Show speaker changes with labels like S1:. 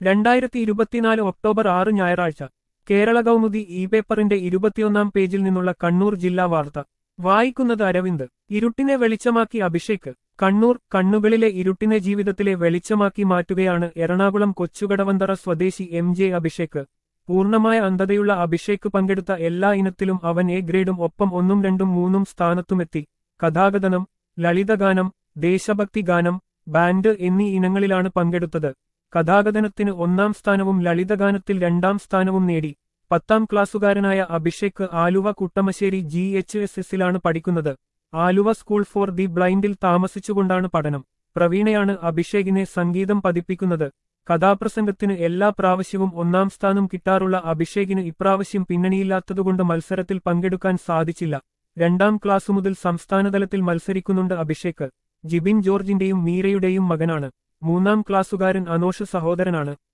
S1: രണ്ടായിരത്തി ഇരുപത്തിനാല് ഒക്ടോബർ ആറ് ഞായറാഴ്ച കേരള കൗമുദി ഇ പേപ്പറിന്റെ ഇരുപത്തിയൊന്നാം പേജിൽ നിന്നുള്ള കണ്ണൂർ ജില്ലാ വാർത്ത വായിക്കുന്നത് അരവിന്ദ് ഇരുട്ടിനെ വെളിച്ചമാക്കി അഭിഷേക് കണ്ണൂർ കണ്ണുകളിലെ ഇരുട്ടിനെ ജീവിതത്തിലെ വെളിച്ചമാക്കി മാറ്റുകയാണ് എറണാകുളം കൊച്ചുകടവന്തറ സ്വദേശി എം ജെ അഭിഷേക് പൂർണ്ണമായ അന്ധതയുള്ള അഭിഷേക് പങ്കെടുത്ത എല്ലാ ഇനത്തിലും അവൻ എ ഗ്രേഡും ഒപ്പം ഒന്നും രണ്ടും മൂന്നും സ്ഥാനത്തുമെത്തി കഥാകഥനം ലളിതഗാനം ദേശഭക്തി ഗാനം ബാൻഡ് എന്നീ ഇനങ്ങളിലാണ് പങ്കെടുത്തത് കഥാകഥനത്തിന് ഒന്നാം സ്ഥാനവും ലളിതഗാനത്തിൽ രണ്ടാം സ്ഥാനവും നേടി പത്താം ക്ലാസ്സുകാരനായ Abhishek Aluva Kuttamassery G H S എസിലാണ് പഠിക്കുന്നത് ആലുവ സ്കൂൾ ഫോർ ദി ബ്ലൈൻഡിൽ താമസിച്ചുകൊണ്ടാണ് പഠനം പ്രവീണയാണ് അഭിഷേകിനെ സംഗീതം പതിപ്പിക്കുന്നത് കഥാപ്രസംഗത്തിന് എല്ലാ പ്രാവശ്യവും ഒന്നാം സ്ഥാനം കിട്ടാറുള്ള അഭിഷേകിന് ഇപ്രാവശ്യം പിന്നണിയില്ലാത്തതുകൊണ്ട് മത്സരത്തിൽ പങ്കെടുക്കാൻ സാധിച്ചില്ല രണ്ടാം ക്ലാസ്സു മുതൽ സംസ്ഥാനതലത്തിൽ മത്സരിക്കുന്നുണ്ട് അഭിഷേക് ജിബിൻ ജോർജിന്റെയും മീരയുടെയും മകനാണ് മൂന്നാം ക്ലാസ്സുകാരൻ അനോഷ് സഹോദരനാണ്